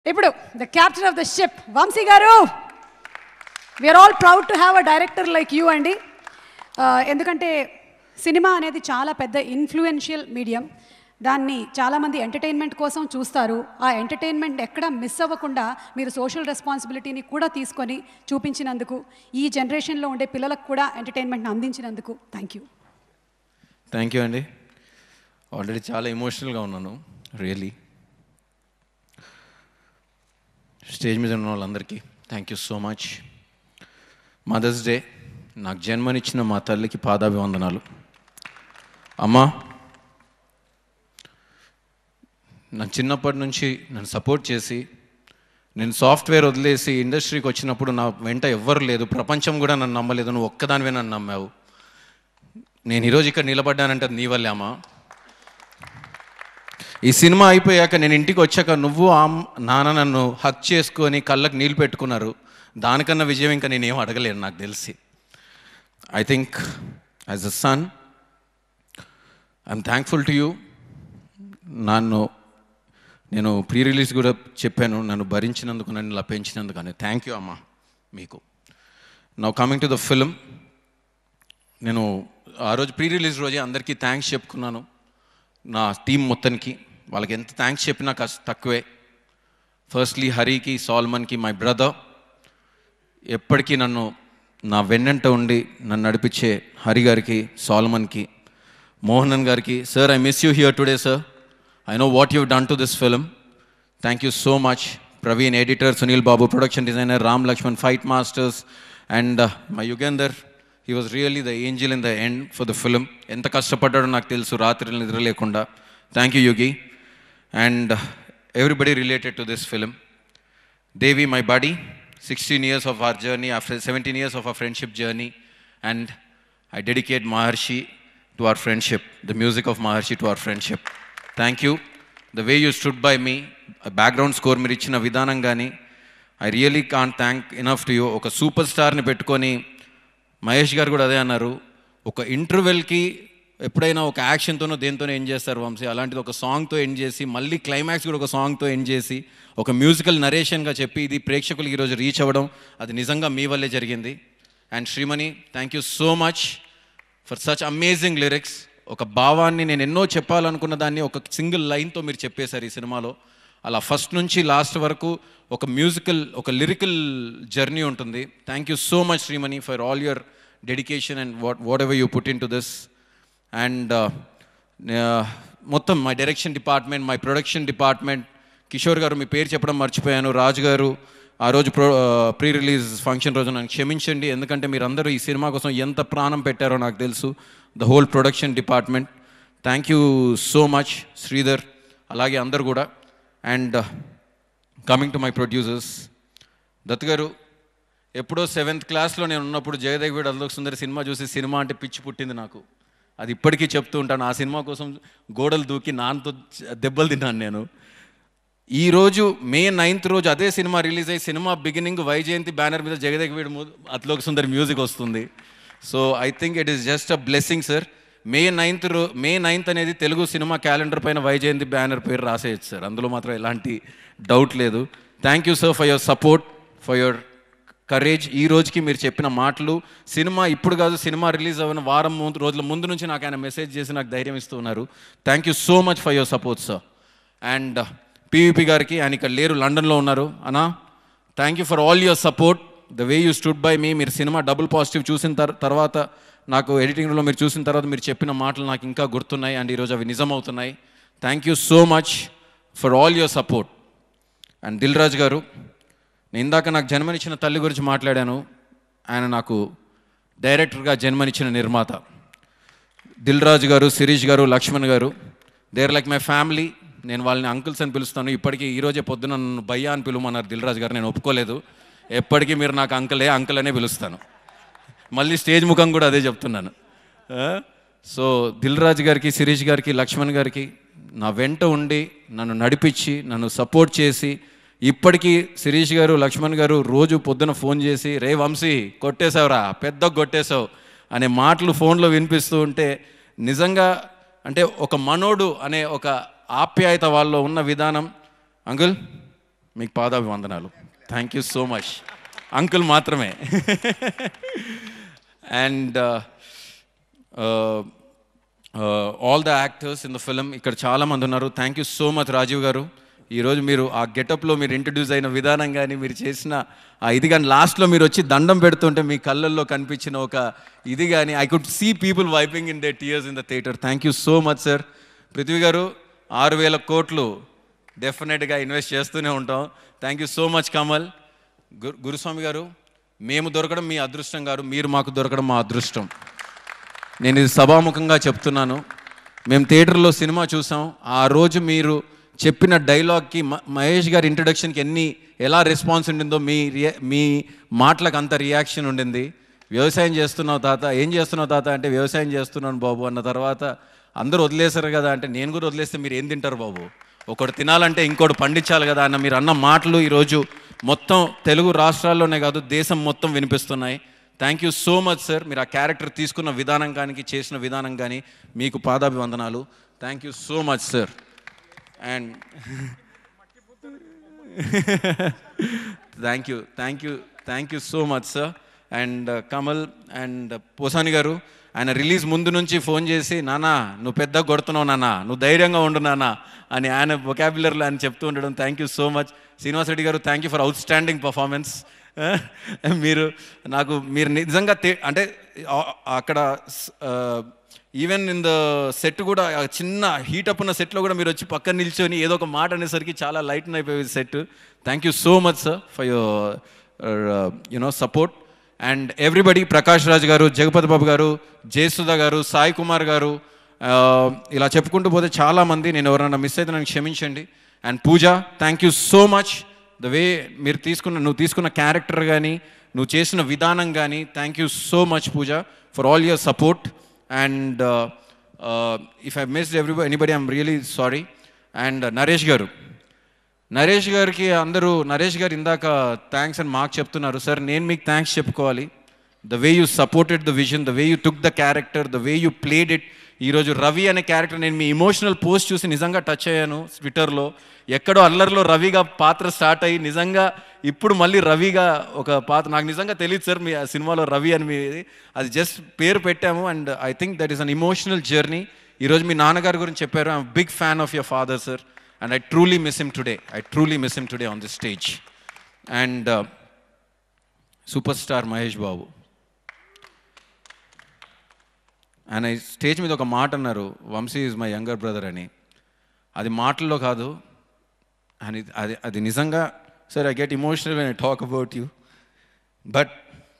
ఇప్పుడు the captain of the ship Vamshi గారు we are all proud to have a director like you అండి ఆ, ఎందుకంటే సినిమా అనేది చాలా పెద్ద ఇన్ఫ్లుయెన్షియల్ మీడియం దాన్ని చాలామంది ఎంటర్టైన్మెంట్ కోసం చూస్తారు ఆ ఎంటర్టైన్మెంట్ ఎక్కడ మిస్ అవ్వకుండా మీరు సోషల్ రెస్పాన్సిబిలిటీని కూడా తీసుకొని చూపించినందుకు ఈ జనరేషన్లో ఉండే పిల్లలకు కూడా ఎంటర్టైన్మెంట్ని అందించినందుకు థ్యాంక్ యూ థ్యాంక్ యూ అండి ఆల్రెడీ చాలా ఎమోషనల్గా ఉన్నాను రియలీ స్టేజ్ మీద ఉన్న వాళ్ళందరికీ thank you so much Mother's Day నాకు జన్మనిచ్చిన మా తల్లికి పాదాభివందనాలు అమ్మా నాకు చిన్నప్పటి నుంచి నన్ను సపోర్ట్ చేసి నేను సాఫ్ట్వేర్ వదిలేసి ఇండస్ట్రీకి వచ్చినప్పుడు నా వెంట ఎవ్వరు లేదు ప్రపంచం కూడా నన్ను నమ్మలేదు నువ్వు ఒక్కదానివే నన్ను నమ్మావు నేను ఈరోజు ఇక్కడ నిలబడ్డానంటే అది నీ వల్లే అమ్మా ఈ సినిమా అయిపోయాక నేను ఇంటికి వచ్చాక నువ్వు ఆ నాన్న నన్ను హక్ చేసుకొని కళ్ళకు నీళ్ళు పెట్టుకున్నారు దానికన్నా విజయం ఇంకా నేనేం అడగలేను నాకు తెలిసి I think as a son I'm thankful to you నన్ను నేను ప్రీ రిలీజ్ కూడా చెప్పాను నన్ను భరించినందుకు నన్ను ఇలా పెంచినందుకు అని థ్యాంక్ యూ అమ్మా మీకు now coming to the film నేను ఆ రోజు ప్రీ రిలీజ్ రోజే అందరికీ థ్యాంక్స్ చెప్పుకున్నాను నా టీం మొత్తానికి వాళ్ళకి ఎంత థ్యాంక్స్ చెప్పినా కాస్త తక్కువే ఫస్ట్లీ హరికి సాల్మన్కి మై బ్రదర్ ఎప్పటికీ నన్ను నా వెన్నంట ఉండి నన్ను నడిపించే హరి గారికి సాల్మన్కి మోహనన్ గారికి sir I miss you here today sir I know what you done to this film thank you so much Praveen editor Sunil Babu production designer Ram Laxman fight masters and my Yugender he was really the angel in the end for the film ఎంత కష్టపడ్డాడో నాకు తెలుసు రాత్రి నిద్ర లేకుండా thank you Yugi and everybody related to this film Devi, my buddy, 16 years of our journey, after 17 years of our friendship journey, and I dedicate Maharshi to our friendship, the music of Maharshi to our friendship. Thank you. The way you stood by me, a background score మీరు ఇచ్చిన విధానం కానీ I really can't thank enough to you ఒక super స్టార్ని పెట్టుకొని మహేష్ గారు కూడా అదే అన్నారు ఒక ఇంటర్వెల్కి ఎప్పుడైనా ఒక యాక్షన్తోనో దేంతోనో ఎండ్ చేస్తారు వంశీ అలాంటిది ఒక సాంగ్తో ఎండ్ చేసి మళ్ళీ క్లైమాక్స్ కూడా ఒక సాంగ్తో ఎండ్ చేసి ఒక మ్యూజికల్ నరేషన్గా చెప్పి ఇది ప్రేక్షకులకి ఈరోజు రీచ్ అవ్వడం అది నిజంగా మీ వల్లే జరిగింది and Srimani thank you so much for such amazing lyrics ఒక భావాన్ని నేను ఎన్నో చెప్పాలనుకున్న దాన్ని ఒక సింగిల్ లైన్తో మీరు చెప్పేశారు ఈ సినిమాలో అలా ఫస్ట్ నుంచి లాస్ట్ వరకు ఒక మ్యూజికల్ ఒక లిరికల్ జర్నీ ఉంటుంది thank you so much Srimani for all your dedication and what whatever you put into this and మొత్తం my direction department my production department Kishore గారు మీ పేరు చెప్పడం మర్చిపోయాను రాజు గారు ఆ రోజు ప్రో ప్రీ రిలీజ్ ఫంక్షన్ రోజు నన్ను క్షమించండి ఎందుకంటే మీరు అందరూ ఈ సినిమా కోసం ఎంత ప్రాణం పెట్టారో నాకు తెలుసు the whole production department thank you so much Sridhar అలాగే అందరు కూడా and coming to my producers Dutt గారు ఎప్పుడో సెవెంత్ క్లాస్లో నేను ఉన్నప్పుడు జయదేవ్ అల్లోక్ సుందరి సినిమా చూసి సినిమా అంటే పిచ్చి పుట్టింది నాకు అది ఇప్పటికీ చెప్తూ ఉంటాను ఆ సినిమా కోసం గోడలు దూకి నాన్నతో దెబ్బలు తిన్నాను నేను ఈ రోజు మే నైన్త్ రోజు అదే సినిమా రిలీజ్ అయ్యి సినిమా బిగినింగ్ వైజయంతి బ్యానర్ మీద జగదేక్ వీడు అత్లోక్ సుందరి మ్యూజిక్ వస్తుంది so I think it is just a blessing sir May ninth రో మే నైన్త్ అనేది తెలుగు సినిమా క్యాలెండర్ పైన వైజయంతి బ్యానర్ పేరు రాసేయచ్చు సార్ అందులో మాత్రం ఎలాంటి డౌట్ లేదు thank you sir for your support for your courage ఈ రోజుకి మీరు చెప్పిన మాటలు సినిమా ఇప్పుడు కాదు సినిమా రిలీజ్ అవ్వని వారం ముందు రోజుల ముందు నుంచి నాకు ఆయన మెసేజ్ చేసి నాకు ధైర్యం ఇస్తూ ఉన్నారు thank you so much for your support sir and PVP గారికి ఆయన ఇక్కడ లేరు లండన్లో ఉన్నారు అనా thank you for all your support the way you stood by me మీరు సినిమా డబుల్ పాజిటివ్ చూసిన తర్- తర్వాత నాకు ఎడిటింగ్లో మీరు చూసిన తర్వాత మీరు చెప్పిన మాటలు నాకు ఇంకా గుర్తున్నాయి అండ్ ఈరోజు అవి నిజమవుతున్నాయి thank you so much for all your support and Dil Raju గారు నేను ఇందాక నాకు జన్మనిచ్చిన తల్లి గురించి మాట్లాడాను ఆయన నాకు డైరెక్టర్గా జన్మనిచ్చిన నిర్మాత దిల్ రాజు గారు శిరీష్ గారు లక్ష్మణ్ గారు దేర్ లైక్ మై ఫ్యామిలీ నేను వాళ్ళని అంకుల్స్ అని పిలుస్తాను ఇప్పటికీ ఈరోజే పొద్దున నన్ను భయ్యా అని పిలువమన్నారు దిల్ రాజు గారు నేను ఒప్పుకోలేదు ఎప్పటికీ మీరు నాకు అంకలే అంకుల్ అనే పిలుస్తాను మళ్ళీ స్టేజ్ ముఖం కూడా అదే చెప్తున్నాను ఆ? సో దిల్ రాజు గారికి శిరీష్ గారికి లక్ష్మణ్ గారికి నా వెంట ఉండి నన్ను నడిపించి నన్ను సపోర్ట్ చేసి ఇప్పటికీ శిరీష్ గారు లక్ష్మణ్ గారు రోజు పొద్దున ఫోన్ చేసి రే వంశీ కొట్టేశావురా పెద్ద కొట్టేశావు అనే మాటలు ఫోన్లో వినిపిస్తూ ఉంటే నిజంగా అంటే ఒక మనోడు అనే ఒక ఆప్యాయత వాళ్ళలో ఉన్న విధానం అంకుల్ మీకు పాదాభివందనాలు thank you so much uncle మాత్రమే and all the actors in the film ఇక్కడ చాలా మంది ఉన్నారు thank you so much Rajeev గారు ఈరోజు మీరు ఆ గెటప్లో మీరు ఇంట్రడ్యూస్ అయిన విధానం కానీ మీరు చేసిన ఆ ఇది కానీ లాస్ట్లో మీరు వచ్చి దండం పెడుతుంటే మీ కళ్ళల్లో కనిపించిన ఒక ఇది కానీ I could see people wiping in the tears in the theatre thank you so much sir Prithvi గారు ఆరు వేల కోట్లు డెఫినెట్గా ఇన్వెస్ట్ చేస్తూనే ఉంటాం thank you so much Kamal Guru Guruswamy గారు మేము దొరకడం మీ అదృష్టం గారు మీరు మాకు దొరకడం మా అదృష్టం నేను ఇది సభాముఖంగా చెప్తున్నాను మేము థియేటర్లో సినిమా చూసాం ఆ రోజు మీరు చెప్పిన డైలాగ్కి మ- మహేష్ గారి ఇంట్రడక్షన్కి ఎన్ని ఎలా రెస్పాన్స్ ఉండిందో మీ రియా మీ మాటలకు అంత రియాక్షన్ ఉండింది వ్యవసాయం చేస్తున్నావు తాత ఏం చేస్తున్నావు తాత అంటే వ్యవసాయం చేస్తున్నాను బాబు అన్న తర్వాత అందరూ వదిలేశారు కదా అంటే నేను కూడా వదిలేస్తే మీరు ఏం తింటారు బాబు ఒకటి తినాలంటే ఇంకోటి పండించాలి కదా అన్న మీరు అన్న మాటలు ఈరోజు మొత్తం తెలుగు రాష్ట్రాల్లోనే కాదు దేశం మొత్తం వినిపిస్తున్నాయి thank you so much sir మీరు ఆ క్యారెక్టర్ తీసుకున్న విధానం కానీ చేసిన విధానం కానీ మీకు పాదాభివందనాలు thank you so much sir and thank you thank you thank you so much sir and Kamal and Posani గారు ఆయన రిలీజ్ ముందు నుంచి ఫోన్ చేసి నానా నువ్వు పెద్ద కొడుతున్నావు నాన్న నువ్వు ధైర్యంగా ఉండు నాన్న అని ఆయన వొకాబులర్లో ఆయన చెప్తూ ఉండడం thank you so much Srinivas Reddy గారు thank you for outstanding performance మీరు నాకు మీరు నిజంగా తే- అంటే ఆ- అక్కడ ఈవెన్ ఇన్ ద సెట్ కూడా ఆ చిన్న హీటప్ ఉన్న సెట్లో కూడా మీరు వచ్చి పక్కన నిల్చొని ఏదో ఒక మాట అనేసరికి చాలా లైట్ అయిపోయేది set thank you so much sir for your you know support and everybody Prakash Raj గారు జగపతి బాబు గారు జయసుధ గారు సాయి కుమార్ గారు ఆ, ఇలా చెప్పుకుంటూ పోతే చాలామంది నేను ఎవరైనా మిస్ అయితే నన్ను క్షమించండి and Pooja thank you so much the way మీరు తీసుకున్న నువ్వు తీసుకున్న క్యారెక్టర్ కానీ నువ్వు చేసిన విధానం కానీ thank you so much Pooja for all your support and if I missed every anybody I'm really sorry and Naresh గారు నరేష్ గారికి అందరూ నరేష్ గారు ఇందాక థ్యాంక్స్ అని మాకు చెప్తున్నారు సార్ నేను మీకు థ్యాంక్స్ చెప్పుకోవాలి the way you supported the vision the way you took the character the way you played it ఈరోజు రవి అనే క్యారెక్టర్ నేను మీ ఇమోషనల్ పోస్ట్ చూసి నిజంగా టచ్ అయ్యాను ట్విట్టర్లో ఎక్కడో అల్లరిలో రవిగా పాత్ర స్టార్ట్ అయ్యి నిజంగా ఇప్పుడు మళ్ళీ రవిగా ఒక పాత్ర నాకు నిజంగా తెలియదు సార్ మీ ఆ సినిమాలో రవి అని మీ అది జస్ట్ పేరు పెట్టాము and I think that is an emotional journey ఈరోజు మీ నాన్నగారి గురించి చెప్పారు I'm big fan of your father sir and I truly miss him today I truly miss him today on the stage and super star Mahesh Babu ఆయన ఈ stage మీద ఒక మాట అన్నారు Vamshi is my younger brother అని అది మాటల్లో కాదు అని అది అది నిజంగా sir I get emotional when I talk about you but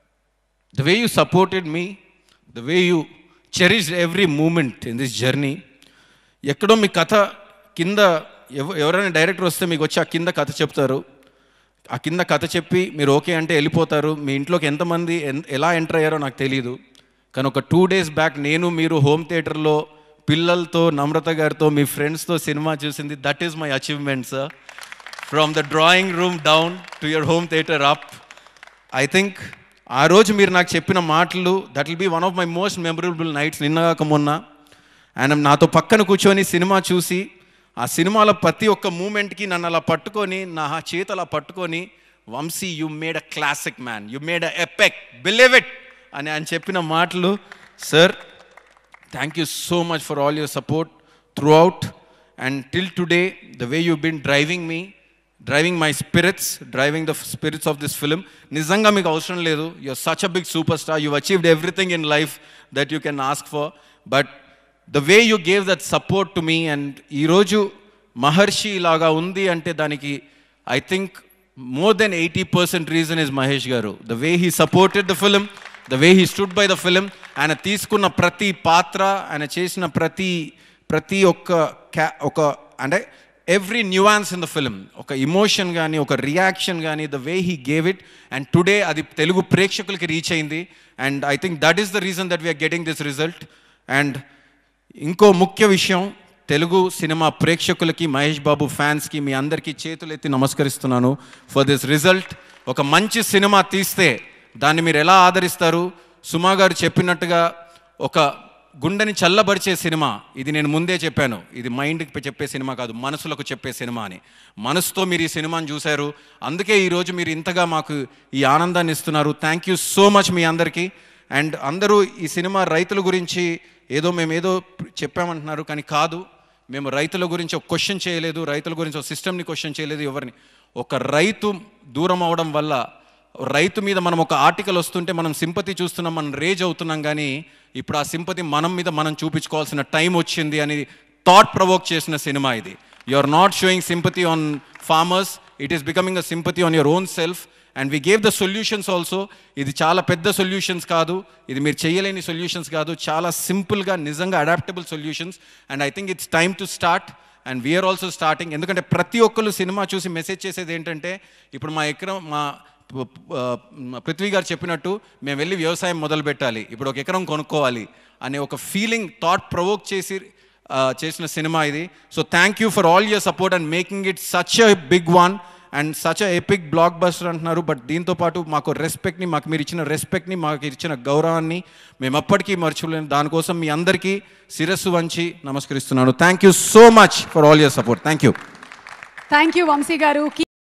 the way you supported me the way you cherish every moment in this journey ఎక్కడో మీ కథ కింద ఎవ ఎవరైనా డైరెక్టర్ వస్తే మీకు వచ్చి ఆ కింద కథ చెప్తారు ఆ కింద కథ చెప్పి మీరు ఓకే అంటే వెళ్ళిపోతారు మీ ఇంట్లోకి ఎంతమంది ఎన్- ఎలా ఎంటర్ అయ్యారో నాకు తెలియదు కానీ ఒక టూ డేస్ బ్యాక్ నేను మీరు హోమ్ థియేటర్లో పిల్లలతో నమ్రత గారితో మీ ఫ్రెండ్స్తో సినిమా చూసింది that is my achievement sir from the drawing room down to your home theatre up I think ఆ రోజు మీరు నాకు చెప్పిన మాటలు that will be one of my most memorable nights నిన్న కాక మొన్న ఆయన నాతో పక్కన కూర్చొని సినిమా చూసి ఆ సినిమాలో ప్రతి ఒక్క మూమెంట్కి నన్ను అలా పట్టుకొని నా చేతి అలా పట్టుకొని Vamshi you made a classic man you made a epic believe it అని ఆయన చెప్పిన మాటలు sir thank you so much for all your support throughout and till today the way you been driving me driving my spirits driving the spirits of this film నిజంగా మీకు అవసరం లేదు you are such a big super star you achieved everything in life that you can ask for but the way you gave that support to me and ఈరోజు మహర్షి లాగా ఉంది అంటే దానికి I think more than eighty percent reason is Mahesh గారు the way he supported the film the way he stood by the film ఆయన తీసుకున్న ప్రతి పాత్ర ఆయన చేసిన ప్రతి ప్రతి ఒక్క క్యా ఒక అంటే every nuance in the film ఒక ఇమోషన్ కానీ ఒక రియాక్షన్ కానీ the way he gave it and today అది తెలుగు ప్రేక్షకులకి రీచ్ అయింది and I think that is the reason that we are getting this result and ఇంకో ముఖ్య విషయం తెలుగు సినిమా ప్రేక్షకులకి మహేష్ బాబు ఫ్యాన్స్కి మీ అందరికీ చేతులెత్తి నమస్కరిస్తున్నాను ఫర్ దిస్ రిజల్ట్ ఒక మంచి సినిమా తీస్తే దాన్ని మీరు ఎలా ఆదరిస్తారు సుమా గారు చెప్పినట్టుగా ఒక గుండెని చల్లబరిచే సినిమా ఇది నేను ముందే చెప్పాను ఇది మైండ్కి చెప్పే సినిమా కాదు మనసులకు చెప్పే సినిమా అని మనసుతో మీరు ఈ సినిమాని చూశారు అందుకే ఈరోజు మీరు ఇంతగా మాకు ఈ ఆనందాన్ని ఇస్తున్నారు థ్యాంక్ యూ సో మచ్ మీ అందరికీ అండ్ అందరూ ఈ సినిమా రైతుల గురించి ఏదో మేము ఏదో చెప్పామంటున్నారు కానీ కాదు మేము రైతుల గురించి ఒక క్వశ్చన్ చేయలేదు రైతుల గురించి ఒక సిస్టమ్ని క్వశ్చన్ చేయలేదు ఎవరిని ఒక రైతు దూరం అవడం వల్ల రైతు మీద మనం ఒక ఆర్టికల్ వస్తుంటే మనం సింపతి చూస్తున్నాం మనం రేజ్ అవుతున్నాం కానీ ఇప్పుడు ఆ సింపతి మనం మీద మనం చూపించుకోవాల్సిన టైం వచ్చింది అని థాట్ ప్రవోక్ చేసిన సినిమా ఇది you are not showing sympathy on farmers it is becoming a sympathy on your own self and we gave the solutions also ఇది చాలా పెద్ద సొల్యూషన్స్ కాదు ఇది మీరు చేయలేని సొల్యూషన్స్ కాదు చాలా సింపుల్గా నిజంగా adaptable solutions and I think it's time to start and we are also starting ఎందుకంటే ప్రతి ఒక్కరు సినిమా చూసి మెసేజ్ చేసేది ఏంటంటే ఇప్పుడు మా ఎకరం మా ప- ప- ఆ, పృథ్వీ గారు చెప్పినట్టు మేము వెళ్ళి వ్యవసాయం మొదలు పెట్టాలి ఇప్పుడు ఒక ఎకరం కొనుక్కోవాలి అనే ఒక ఫీలింగ్ థాట్ ప్రవోక్ చేసి ఆ, చేసిన సినిమా ఇది so thank you for all your support and making it such a big one and such a epic blockbuster అంటున్నారు బట్ దీంతో పాటు మాకు రెస్పెక్ట్ని మాకు మీరు ఇచ్చిన రెస్పెక్ట్ని మాకు ఇచ్చిన గౌరవాన్ని మేము ఎప్పటికీ మర్చిపోలేము దానికోసం మీ అందరికీ శిరస్సు వంచి నమస్కరిస్తున్నాను thank you so much for all your support thank you thank you Vamshi గారు